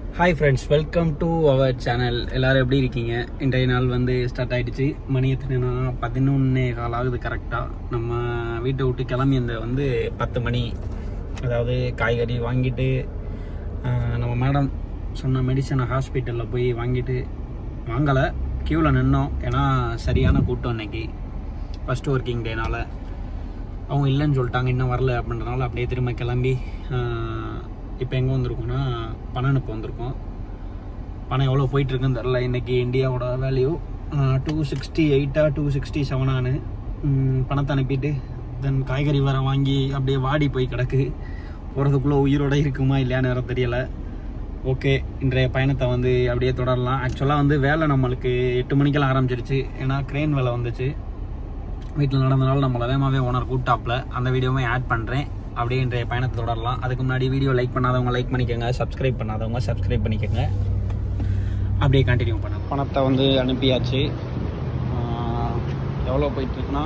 hi friends welcome to our channel எல்லாரும் எப்படி இருக்கீங்க இன்றைய நாள் வந்து ஸ்டார்ட் ஆயிடுச்சு மணி எத்தனைனா பதினொன்னே கால் ஆகுது கரெக்டாக நம்ம வீட்டை விட்டு கிளம்பி அந்த வந்து பத்து மணி அதாவது காய்கறி வாங்கிட்டு ஆஹ், நம்ம மேடம் சொன்ன மெடிசனை ஹாஸ்பிட்டலில் போய் வாங்கிட்டு வாங்கலை க்யூவில் நின்னோம் ஏன்னா சரியான கூட்டம் இன்னைக்கு ஃபஸ்ட்டு ஒர்க்கிங் டேனால அவங்க இல்லைன்னு சொல்லிட்டாங்க இன்னும் வரல அப்படின்றனால அப்படியே திரும்ப கிளம்பி இப்போ எங்கே வந்திருக்கோம்னா பணம் அனுப்ப வந்திருக்கோம் பணம் எவ்வளோ போயிட்டுருக்குன்னு தெரில இன்றைக்கி இந்தியாவோட வேல்யூ டூ சிக்ஸ்டி எயிட்டா டூ சிக்ஸ்டி செவனானு பணத்தை அனுப்பிட்டு தென் காய்கறி வர வாங்கி அப்படியே வாடி போய் கிடக்கு போகிறதுக்குள்ளே உயிரோட இருக்குமா இல்லையான்னு வேறு தெரியலை ஓகே இன்றைய பயணத்தை வந்து அப்படியே தொடரலாம் ஆக்சுவலாக வந்து வேலை நம்மளுக்கு எட்டு மணிக்கெல்லாம் ஆரம்பிச்சிருச்சு ஏன்னா க்ரெயின் வேலை வந்துச்சு வீட்டில் நடந்தனால நம்மள வேகமாகவே ஓனர் கூப்பிட்டாப்ல அந்த வீடியோவை ஆட் பண்ணுறேன் அப்படியே இன்றைய பயணத்தை தொடரலாம் அதுக்கு முன்னாடி வீடியோ லைக் பண்ணாதவங்க லைக் பண்ணிக்கோங்க சப்ஸ்கிரைப் பண்ணாதவங்க சப்ஸ்கிரைப் பண்ணிக்கோங்க அப்படியே கண்டினியூ பண்ண பணத்தை வந்து அனுப்பியாச்சு ஆஹ், எவ்வளோ போயிட்டுருக்குன்னா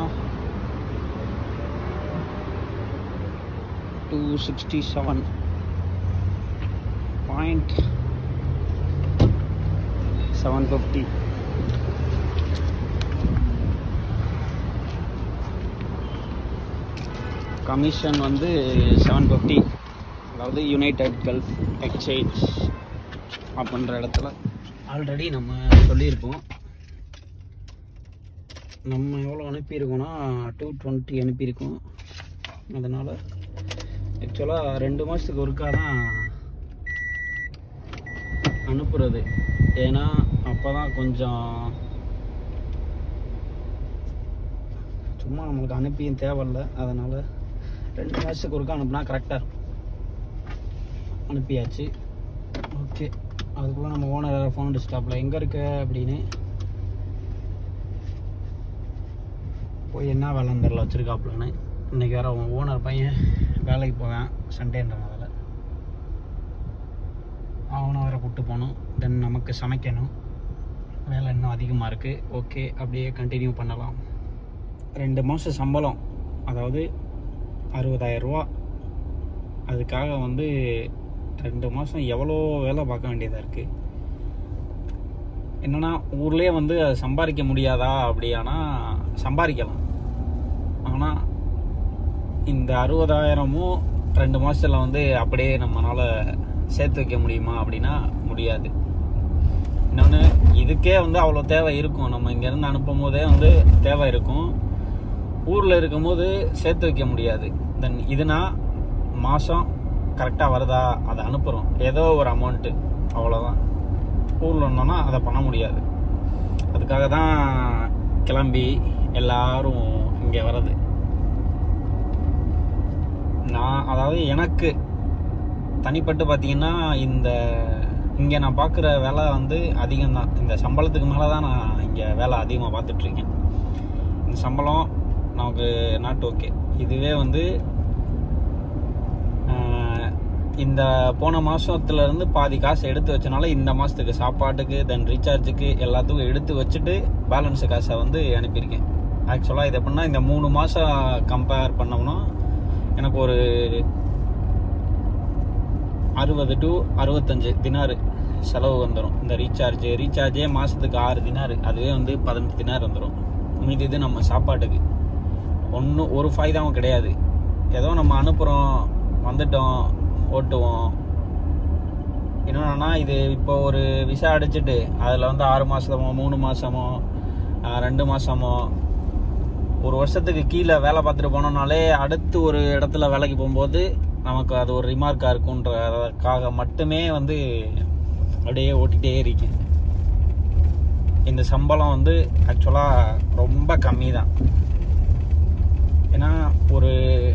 two sixty seven point seven fifty commission வந்து செவன் ஃபிஃப்டி அதாவது யுனைடெட் கல்ஃப் எக்ஸ்சேஞ்ச் அப்படின்ற இடத்துல ஆல்ரெடி நம்ம சொல்லியிருக்கோம் நம்ம எவ்வளோ அனுப்பியிருக்கோம்னா டூ டுவெண்ட்டி அனுப்பியிருக்கோம் அதனால் ஆக்சுவலாக ரெண்டு மாதத்துக்கு ஒருக்கா தான் அனுப்புறது ஏன்னா அப்போ தான் கொஞ்சம் சும்மா நம்மளுக்கு அனுப்பியும் தேவையில்ல அதனால் ரெண்டு மாதத்துக்கு ஒருக்கா அனுப்புனா கரெக்டாக இருக்கும் அனுப்பியாச்சு ஓகே அதுக்குள்ளே நம்ம ஓனர் ஃபோன் டிஸ்டாப்பில் எங்கே இருக்க அப்படின்னு போய் என்ன வேலைன்னு தெரில வச்சுருக்காப்புலன்னு இன்றைக்கி வேறு அவன் ஓனர் பையன் வேலைக்கு போவேன் சண்டேன்றனால அவனை வேறு கூப்பிட்டு போகணும் தென் நமக்கு சமைக்கணும் வேலை இன்னும் அதிகமாக இருக்குது ஓகே அப்படியே கண்டினியூ பண்ணலாம் ரெண்டு மாதம் சம்பளம் அதாவது அறுபதாயிரரூவா அதுக்காக வந்து ரெண்டு மாதம் எவ்வளோ வேலை பார்க்க வேண்டியதாக இருக்குது என்னன்னா ஊர்லேயே வந்து அதை சம்பாதிக்க முடியாதா அப்படியானா சம்பாதிக்கலாம் ஆனால் இந்த அறுபதாயிரமும் ரெண்டு மாதத்தில் வந்து அப்படியே நம்மளால் சேர்த்து வைக்க முடியுமா அப்படின்னா முடியாது இன்னொன்று இதுக்கே வந்து அவ்வளோ தேவை இருக்கும் நம்ம இங்கேருந்து அனுப்பும் போதே வந்து தேவை இருக்கும் ஊரில் இருக்கும்போது சேர்த்து வைக்க முடியாது தென் இதுனா மாதம் கரெக்டாக வருதா அதை அனுப்புகிறோம் ஏதோ ஒரு அமௌண்ட்டு அவ்வளோதான் ஊரில் இருந்தோம்னா அதை பண்ண முடியாது அதுக்காக தான் கிளம்பி எல்லாரும் இங்கே வர்றது நான் அதாவது எனக்கு தனிப்பட்டு பார்த்தீங்கன்னா இந்த இங்கே நான் பார்க்குற வேலை வந்து அதிகம்தான் இந்த சம்பளத்துக்கு மேலே தான் நான் இங்கே வேலை அதிகமாக பார்த்துட்ருக்கேன் இந்த சம்பளம் நமக்கு நாட் ஓகே இதுவே வந்து ஆஹ், இந்த போன மாதத்துல இருந்து பாதி காசு எடுத்து வச்சனால இந்த மாதத்துக்கு சாப்பாட்டுக்கு தென் ரீசார்ஜுக்கு எல்லாத்துக்கும் எடுத்து வச்சுட்டு பேலன்ஸ் காசை வந்து அனுப்பியிருக்கேன் ஆக்சுவலாக இது எப்படின்னா இந்த மூணு மாதம் கம்பேர் பண்ணோம்னா எனக்கு ஒரு அறுபது டு அறுபத்தஞ்சு தினாரு செலவு வந்துடும் இந்த ரீசார்ஜ் ரீசார்ஜே மாதத்துக்கு ஆறு தினாரு அதுவே வந்து பதினஞ்சு தினார் வந்துடும் மீதி இது நம்ம சாப்பாட்டுக்கு ஒன்றும் ஒரு ஃபாய்தாவும் கிடையாது ஏதோ நம்ம அனுப்புகிறோம் வந்துட்டோம் ஓட்டுவோம் என்னன்னா இது இப்போ ஒரு விசா அடிச்சிட்டு அதில் வந்து ஆறு மாதமோ மூணு மாதமோ ரெண்டு மாதமோ ஒரு வருஷத்துக்கு கீழே வேலை பார்த்துட்டு போனோம்னாலே அடுத்து ஒரு இடத்துல வேலைக்கு போகும்போது நமக்கு அது ஒரு ரிமார்க்காக இருக்குன்றதுக்காக மட்டுமே வந்து அப்படியே ஓட்டிகிட்டே இருக்கேன் இந்த சம்பளம் வந்து ஆக்சுவலாக ரொம்ப கம்மி தான் ஏன்னா ஒரு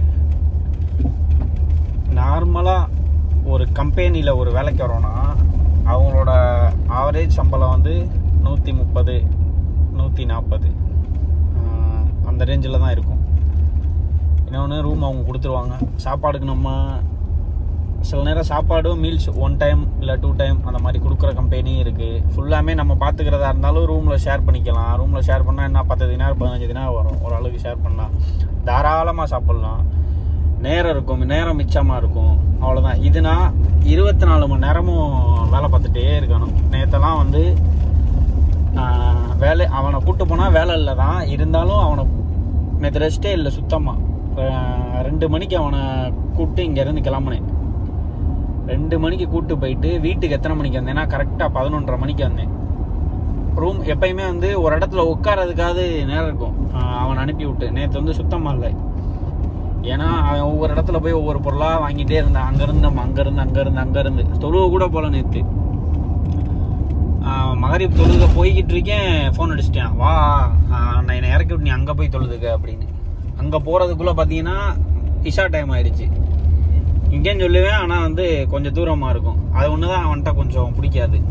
நார்மலாக ஒரு கம்பெனியில் ஒரு வேலைக்கு வரோன்னா அவங்களோட ஆவரேஜ் சம்பளம் வந்து நூற்றி முப்பது நூற்றி நாற்பது அந்த ரேஞ்சில் தான் இருக்கும் இன்னொன்று ரூம் அவங்க கொடுத்துருவாங்க சாப்பாடுக்கு நம்ம சில நேரம் சாப்பாடும் மீல்ஸ் ஒன் டைம் இல்லை டூ டைம் அந்த மாதிரி கொடுக்குற கம்பெனியும் இருக்குது ஃபுல்லாமே நம்ம பார்த்துக்கிறதா இருந்தாலும் ரூமில் ஷேர் பண்ணிக்கலாம் ரூமில் ஷேர் பண்ணால் என்ன பத்து தினார் பதினஞ்சு தினார் வரும் ஒரு அளவுக்கு ஷேர் பண்ணால் தாராளமாக சாப்பிட்லாம் நேரம் இருக்கும் நேரம் மிச்சமாக இருக்கும் அவ்வளோதான் இதுனா இருபத்தி நாலு மணி நேரமும் வேலை பார்த்துட்டே இருக்கணும் நேத்தெல்லாம் வந்து ஆஹ், வேலை அவனை கூட்டு போனால் வேலை இல்லை தான் இருந்தாலும் அவனை நேற்று ரெஸ்ட்டே இல்லை சுத்தமாக ரெண்டு மணிக்கு அவனை கூப்பிட்டு இங்கேருந்து கிளம்புனேன் ரெண்டு மணிக்கு கூப்பிட்டு போயிட்டு வீட்டுக்கு எத்தனை மணிக்கு வந்தேன்னா கரெக்டாக பதினொன்றரை மணிக்கு வந்தேன் ரூம் எப்பயுமே வந்து ஒரு இடத்துல உட்காரதுக்காவது நேரம் இருக்கும் ஆஹ், அவனை அனுப்பி விட்டு நேற்று வந்து சுத்தமாக இல்லை ஏன்னா அவன் ஒவ்வொரு இடத்துல போய் ஒவ்வொரு பொருளாக வாங்கிட்டே இருந்தான் அங்கேருந்து நம்ம அங்கேருந்து அங்கேருந்து அங்கேருந்து தொழுவ கூட போல நேற்று மகரிப் தொழுக போய்கிட்டு இருக்கேன் ஃபோன் அடிச்சிட்டேன் வா ஆஹ் நான் என்னை இறக்கி விட்டு நீ அங்கே போய் தொழுதுக்க அப்படின்னு அங்கே போகிறதுக்குள்ளே பார்த்தீங்கன்னா இஷா டைம் ஆயிடுச்சு இங்கேன்னு சொல்லுவேன் ஆனால் வந்து கொஞ்சம் தூரமாக இருக்கும் அது ஒன்று தான் அவன்கிட்ட கொஞ்சம் பிடிக்காது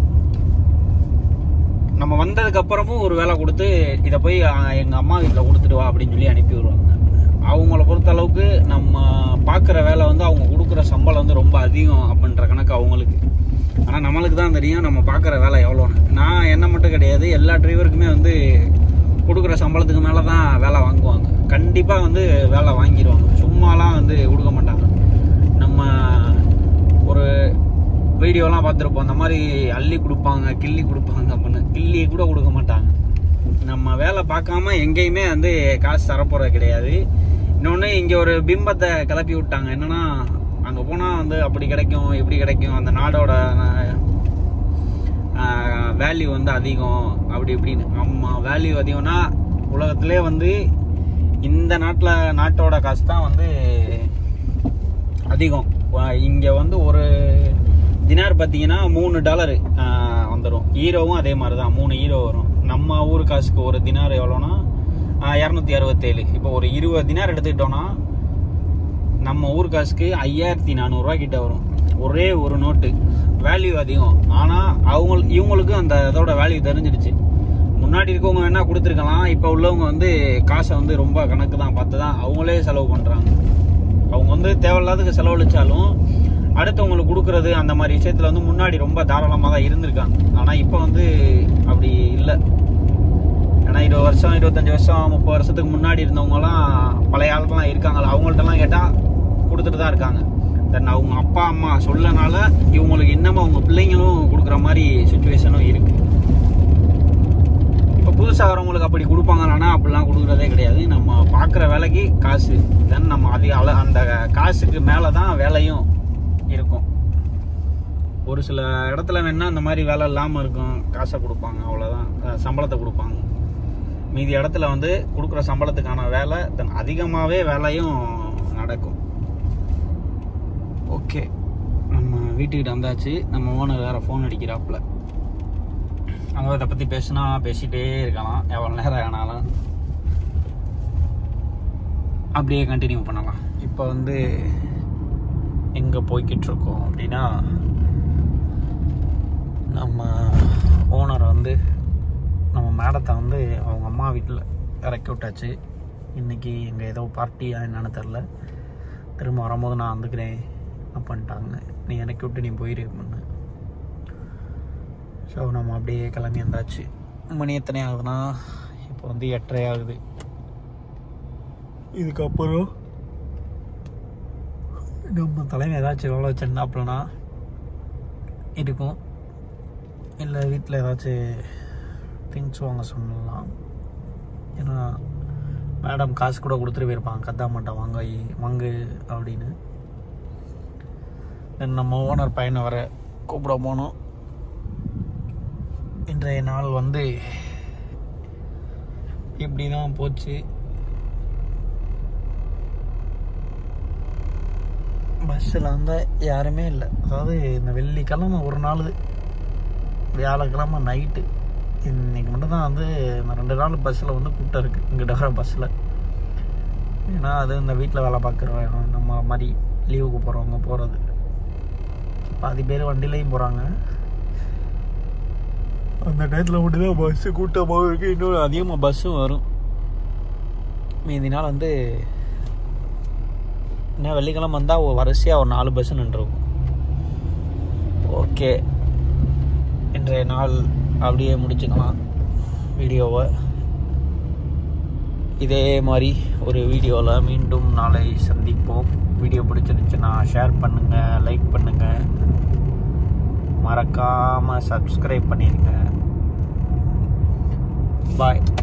நம்ம வந்ததுக்கு அப்புறமும் ஒரு வேலை கொடுத்து இதை போய் ஆஹ், எங்க அம்மா வீட்டில் கொடுத்துட்டு வா அப்படின்னு சொல்லி அனுப்பி விடுவாங்க அவங்கள பொறுத்த அளவுக்கு நம்ம பார்க்குற வேலை வந்து அவங்க கொடுக்குற சம்பளம் வந்து ரொம்ப அதிகம் அப்படின்ற கணக்கு அவங்களுக்கு ஆனால் நம்மளுக்கு தான் தெரியும் நம்ம பார்க்குற வேலை எவ்வளோன்னு நான் என்ன மட்டும் கிடையாது எல்லா டிரைவருக்குமே வந்து கொடுக்குற சம்பளத்துக்கு மேலே தான் வேலை வாங்குவாங்க கண்டிப்பாக வந்து வேலை வாங்கிடுவாங்க சும்மாலாம் வந்து கொடுக்க மாட்டாங்க நம்ம ஒரு வீடியோலாம் பார்த்துருப்போம் அந்த மாதிரி அள்ளி கொடுப்பாங்க கிள்ளி கொடுப்பாங்க அப்படின்னு கிள்ளி கூட கொடுக்க மாட்டாங்க நம்ம வேலை பார்க்காம எங்கேயுமே வந்து காசு தரப்போறது கிடையாது இன்னொன்று இங்கே ஒரு பிம்பத்தை கிளப்பி விட்டாங்க என்னன்னா அங்கே போனால் வந்து அப்படி கிடைக்கும் இப்படி கிடைக்கும் அந்த நாடோட வேல்யூ வந்து அதிகம் அப்படி இப்படின்னு ஆமாம் வேல்யூ அதிகம்னா உலகத்திலே வந்து இந்த நாட்டில் நாட்டோட காசு தான் வந்து அதிகம் இங்கே வந்து ஒரு தினார் பார்த்தீங்கன்னா மூணு டாலரு வந்துடும் ஹீரோவும் அதே மாதிரி தான் மூணு ஹீரோ வரும் நம்ம ஊர் காசுக்கு ஒரு தினார் எவ்வளோனா இரநூத்தி அறுபத்தேழு இப்போ ஒரு இருபது தினார் எடுத்துக்கிட்டோன்னா நம்ம ஊர் காசுக்கு ஐயாயிரத்தி நானூறுரூவா கிட்ட வரும் ஒரே ஒரு நோட்டு வேல்யூ அதிகம் ஆனால் அவங்க இவங்களுக்கு அந்த இதோட வேல்யூ தெரிஞ்சிடுச்சு முன்னாடி இருக்கவங்க வேணா கொடுத்துருக்கலாம் இப்போ உள்ளவங்க வந்து காசை வந்து ரொம்ப கணக்கு தான் பார்த்து தான் அவங்களே செலவு பண்ணுறாங்க அவங்க வந்து தேவையில்லாததுக்கு செலவழிச்சாலும் அடுத்தவங்களுக்கு கொடுக்கறது அந்த மாதிரி விஷயத்துல வந்து முன்னாடி ரொம்ப தாராளமாக தான் இருந்திருக்காங்க ஆனால் இப்போ வந்து அப்படி இல்லை ஏன்னா இருபது வருஷம் இருபத்தஞ்சு வருஷம் முப்பது வருஷத்துக்கு முன்னாடி இருந்தவங்கலாம் பழைய ஆளுக்கெல்லாம் இருக்காங்களா அவங்கள்ட்டலாம் கேட்டால் கொடுத்துட்டு தான் இருக்காங்க தென் அவங்க அப்பா அம்மா சொல்லனால இவங்களுக்கு இன்னமும் அவங்க பிள்ளைங்களும் கொடுக்குற மாதிரி சுச்சுவேஷனும் இருக்கு இப்போ புதுசாக வரவங்களுக்கு அப்படி கொடுப்பாங்களான்னா அப்படிலாம் கொடுக்குறதே கிடையாது நம்ம பார்க்குற வேலைக்கு காசு தென் நம்ம அதிக அள அந்த காசுக்கு மேலே தான் வேலையும் இருக்கும் ஒரு சில இடத்துல வேணா அந்த மாதிரி வேலை இல்லாமல் இருக்கும் காசை கொடுப்பாங்க அவ்வளோதான் அஹ் சம்பளத்தை கொடுப்பாங்க மீதி இடத்துல வந்து கொடுக்குற சம்பளத்துக்கான வேலை தென் அதிகமாகவே வேலையும் நடக்கும் ஓகே நம்ம வீட்டுக்கிட்ட வந்தாச்சு நம்ம ஓனர் வேறு ஃபோன் அடிக்கிறாப்புல அவங்க இதை பற்றி பேசினா பேசிகிட்டே இருக்கலாம் எவ்வளோ நேரம் ஆனாலும் அப்படியே கண்டினியூ பண்ணலாம் இப்போ வந்து எங்கே போய்கிட்டு இருக்கோம் அப்படின்னா நம்ம ஓனர் வந்து நம்ம மேடத்தை வந்து அவங்க அம்மா வீட்டில் இறக்கி விட்டாச்சு இன்றைக்கி எங்கே ஏதோ பார்ட்டியா என்னன்னு தெரில திரும்ப வரும்போது நான் வந்துக்கிறேன் அப்படின்ட்டாங்க நீ இறக்கி விட்டு நீ போயிரு அப்படின்னு ஸோ நம்ம அப்படியே கிளம்பி வந்தாச்சு மணி எத்தனை ஆகுதுன்னா இப்போ வந்து எட்டரை ஆகுது இதுக்கப்புறம் நம்ம தலைமை ஏதாச்சும் எவ்வளோ சின்னாப்புலனா இருக்கும் இல்லை வீட்டில் ஏதாச்சும் திங்ஸ் வாங்க சொல்லலாம் ஏன்னா மேடம் காசு கூட கொடுத்துட்டு போயிருப்பாங்க கத்தா மாட்டேன் வாங்க ஐ- வாங்கு அப்படின்னு தென் நம்ம ஓனர் பையனை வர கூப்பிட போனோம் இன்றைய நாள் வந்து இப்படி தான் போச்சு பஸ்ஸில் வந்து யாருமே இல்லை அதாவது இந்த வெள்ளிக்கிழமை ஒரு நாள் வியாழக்கிழமை நைட்டு இன்னைக்கு மட்டும் தான் வந்து இந்த ரெண்டு நாள் பஸ்ஸில் வந்து கூட்டம் இருக்குது இங்கிட்ட வர பஸ்ஸில் ஏன்னா அது இந்த வீட்டில் வேலை பார்க்குற நம்ம மாதிரி லீவுக்கு போகிறவங்க போகிறது பாதி பேர் வண்டியிலையும் போகிறாங்க அந்த டயத்தில் மட்டும் தான் பஸ்ஸு கூட்டமாக இருக்குது இன்னும் அதிகமாக பஸ்ஸும் வரும் மீதி நாள் வந்து இன்னும் வெள்ளிக்கிழமை வந்தால் வரிசையாக ஒரு நாலு பஸ்ஸு நின்றுருக்கும் ஓகே இன்றைய நாள் அப்படியே முடிச்சுக்கலாம் வீடியோவை இதே மாதிரி ஒரு வீடியோவில் மீண்டும் நாளை சந்திப்போம் வீடியோ பிடிச்சிருந்துச்சுன்னா ஷேர் பண்ணுங்கள் லைக் பண்ணுங்கள் மறக்காமல் சப்ஸ்கிரைப் பண்ணிடுங்க பாய்